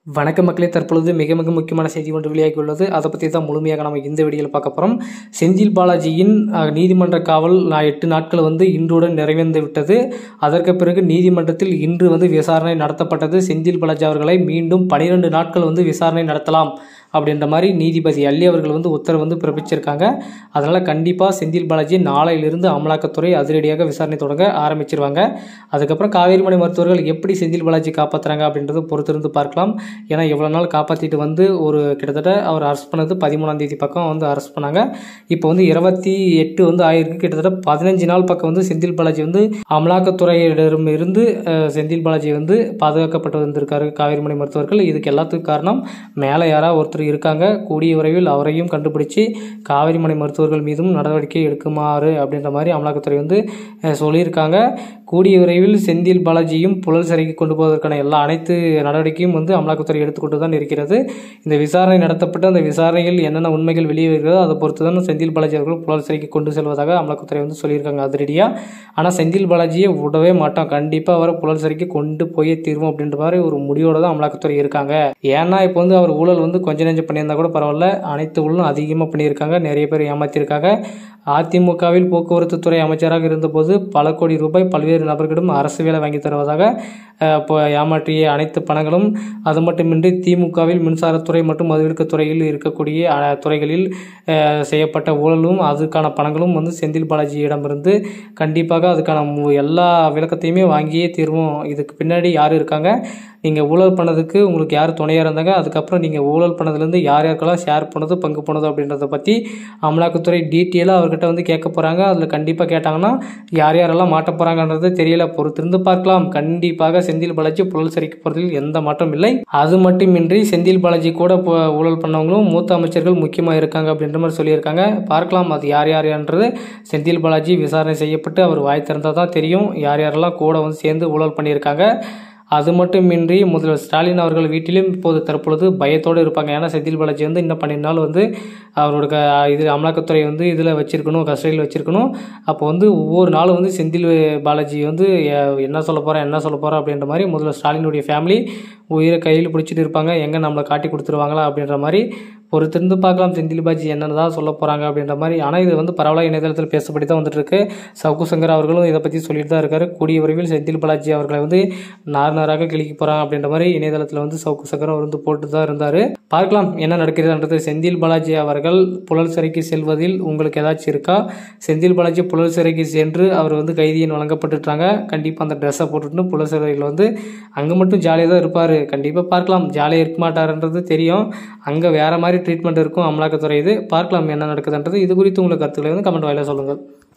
வணக்க மக்களே தற்பொழுது மிக மிக முக்கியமான செய்தி ஒன்று வெளியாகி உள்ளது அதை பற்றி தான் முழுமையாக நம்ம இந்த வீடியோவில் பார்க்க போகிறோம் செந்தில் பாலாஜியின் அஹ், நீதிமன்ற காவல் நான் எட்டு நாட்கள் வந்து இன்றுடன் நிறைவேந்து விட்டது அதற்கு பிறகு நீதிமன்றத்தில் இன்று வந்து விசாரணை நடத்தப்பட்டது செந்தில் பாலாஜி அவர்களை மீண்டும் பனிரெண்டு நாட்கள் வந்து விசாரணை நடத்தலாம் அப்படின்ற மாதிரி நீதிபதி அள்ளி அவர்கள் வந்து உத்தரவு வந்து பிறப்பிச்சிருக்காங்க அதனால் கண்டிப்பாக செந்தில் பாலாஜி நாளையிலிருந்து அமலாக்கத்துறை அதிரடியாக விசாரணை தொடங்க ஆரம்பிச்சிருவாங்க அதுக்கப்புறம் காவேரிமலை மருத்துவர்கள் எப்படி செந்தில் பாலாஜி காப்பாற்றுறாங்க அப்படின்றத பொறுத்திருந்து பார்க்கலாம் ஏன்னா எவ்வளோ நாள் காப்பாற்றிட்டு வந்து ஒரு கிட்டத்தட்ட அவர் அரெஸ்ட் பண்ணது பதிமூணாம் தேதி பக்கம் வந்து அரெஸ்ட் பண்ணாங்க இப்போ வந்து இருபத்தி எட்டு வந்து ஆயிருக்கு கிட்டத்தட்ட பதினஞ்சு நாள் பக்கம் வந்து செந்தில் பாலாஜி வந்து அமலாக்கத்துறையிடம் இருந்து அஹ், செந்தில் பாலாஜி வந்து பாதுகாக்கப்பட்டு வந்திருக்காரு காவேரிமலை மருத்துவர்கள் இதுக்கு எல்லாத்துக்கும் காரணம் மேலே யாராவது ஒருத்தர் இருக்காங்க கூடிய விரைவில் அவரையும் கண்டுபிடிச்சு காவிரிமலை மருத்துவர்கள் மீதும் நடவடிக்கை எடுக்குமாறு அப்படின்ற மாதிரி அமலாக்கத்துறை வந்து அஹ், சொல்லியிருக்காங்க கூடிய விரைவில் செந்தில் பாலாஜியும் புழல் சிறைக்கு கொண்டு போவதற்கான எல்லா அனைத்து நடவடிக்கையும் வந்து அமலாக்கத்துறை எடுத்துக்கொண்டு தான் இருக்கிறது இந்த விசாரணை நடத்தப்பட்டு அந்த விசாரணையில் என்னென்ன உண்மைகள் வெளியே வருகிறதோ அதை பொறுத்து தான் செந்தில் பாலாஜி அவர்கள் புழல் சிறைக்கு கொண்டு செல்வதாக அமலாக்கத்துறை வந்து சொல்லியிருக்காங்க அதிரடியாக ஆனால் செந்தில் பாலாஜியை விடவே மாட்டோம் கண்டிப்பாக அவரை புழல் சிறைக்கு கொண்டு போயே தீர்வோம் அப்படின்ற மாதிரி ஒரு முடிவோட தான் அமலாக்கத்துறை இருக்காங்க ஏன்னா இப்போ வந்து அவர் ஊழல் வந்து கொஞ்ச நெஞ்சம் பண்ணியிருந்தா கூட பரவாயில்ல அனைத்து ஊழலும் அதிகமாக பண்ணியிருக்காங்க நிறைய பேர் ஏமாத்திருக்காங்க அதிமுகவில் போக்குவரத்து துறை அமைச்சராக இருந்தபோது பல கோடி ரூபாய் பல்வேறு நபர்களிடம் அரசு வேலை வாங்கி தருவதாக அஹ், இப்போ ஏமாற்றிய அனைத்து பணங்களும் அது மட்டுமின்றி திமுகவில் மின்சாரத்துறை மற்றும் மதுவிலக்குத் துறையில் இருக்கக்கூடிய அஹ், துறைகளில் அஹ், செய்யப்பட்ட ஊழலும் அதுக்கான பணங்களும் வந்து செந்தில் பாலாஜியிடமிருந்து கண்டிப்பாக அதுக்கான மு- எல்லா விளக்கத்தையுமே வாங்கியே தீர்வோம் இதுக்கு பின்னாடி யார் இருக்காங்க நீங்கள் ஊழல் பண்ணதுக்கு உங்களுக்கு யார் துணையாக இருந்தாங்க அதுக்கப்புறம் நீங்கள் ஊழல் பண்ணதுலேருந்து யார் யாருக்கெல்லாம் ஷேர் பண்ணது பங்கு பண்ணது அப்படின்றத பற்றி அமலாக்கத்துறை டீட்டெயிலாக அவர்கிட்ட வந்து கேட்க போகிறாங்க அதில் கண்டிப்பாக கேட்டாங்கன்னா யார் யாரெல்லாம் மாட்ட போகிறாங்கன்றது தெரியல பொறுத்திருந்து பார்க்கலாம் கண்டிப்பாக செந்தில் பாலாஜி புழல் சிறைக்கு போகிறதில் எந்த மாற்றம் இல்லை அது மட்டுமின்றி செந்தில் பாலாஜி கூட இப்போ ஊழல் பண்ணவங்களும் மூத்த அமைச்சர்கள் முக்கியமாக இருக்காங்க அப்படின்ற மாதிரி சொல்லியிருக்காங்க பார்க்கலாம் அது யார் யார் என்றது செந்தில் பாலாஜி விசாரணை செய்யப்பட்டு அவர் வாய் திறந்தால் தான் தெரியும் யார் யாரெல்லாம் கூட வந்து சேர்ந்து ஊழல் பண்ணியிருக்காங்க அது மட்டுமின்றி முதல்வர் ஸ்டாலின் அவர்கள் வீட்டிலும் இப்போது தற்பொழுது பயத்தோடு இருப்பாங்க ஏன்னா செந்தில் பாலாஜி வந்து இன்னும் பன்னெண்டு நாள் வந்து அவரோட க இது அமலாக்கத்துறை வந்து இதில் வச்சிருக்கணும் கஸ்டடியில் வச்சிருக்கணும் அப்போ வந்து ஒவ்வொரு நாளும் வந்து செந்தில் பாலாஜி வந்து எ- என்ன சொல்ல போகிறேன் என்ன சொல்ல போகிறேன் அப்படின்ற மாதிரி முதல்வர் ஸ்டாலினுடைய ஃபேமிலி உயிரை கையில் பிடிச்சிட்டு இருப்பாங்க எங்கே நம்மளை காட்டி கொடுத்துருவாங்களா அப்படின்ற மாதிரி பொறுத்திருந்து பார்க்கலாம் செந்தில் பாஜி என்னதான் சொல்ல போகிறாங்க அப்படின்ற மாதிரி ஆனால் இது வந்து பரவலாக இணையதளத்தில் பேசப்படி தான் வந்துட்டு இருக்கு சவுக்கு சங்கர் அவர்களும் இதை பற்றி சொல்லிட்டு தான் இருக்காரு கூடிய விரைவில் செந்தில் பாலாஜி அவர்களை வந்து நார் நாராக கிழிக்க போகிறாங்க அப்படின்ற மாதிரி இணையதளத்தில் வந்து சவுக்கு சங்கர் அவர் வந்து போட்டு தான் இருந்தார் பார்க்கலாம் என்ன நடக்கிறதுன்றது செந்தில் பாலாஜி அவர்கள் புழல் சிறைக்கு செல்வதில் உங்களுக்கு ஏதாச்சும் இருக்கா செந்தில் பாலாஜி புழல் சிறைக்கு சென்று அவர் வந்து கைதியின் வழங்கப்பட்டுட்டாங்க கண்டிப்பாக அந்த ட்ரெஸ்ஸை போட்டுட்டு புழல் சிறையில் வந்து அங்கே மட்டும் ஜாலியாக தான் இருப்பார் கண்டிப்பாக பார்க்கலாம் ஜாலியாக இருக்க மாட்டாருன்றது தெரியும் அங்கே வேறு மாதிரி ட்ரீட்மெண்ட் இருக்கும் அமலாக்கத்துறை இது பார்க்கலாம் என்ன நடக்குதுன்றது இது குறித்து உங்களுக்கு கருத்துக்களை வந்து கமெண்ட் வாயிலாக சொல்லுங்கள்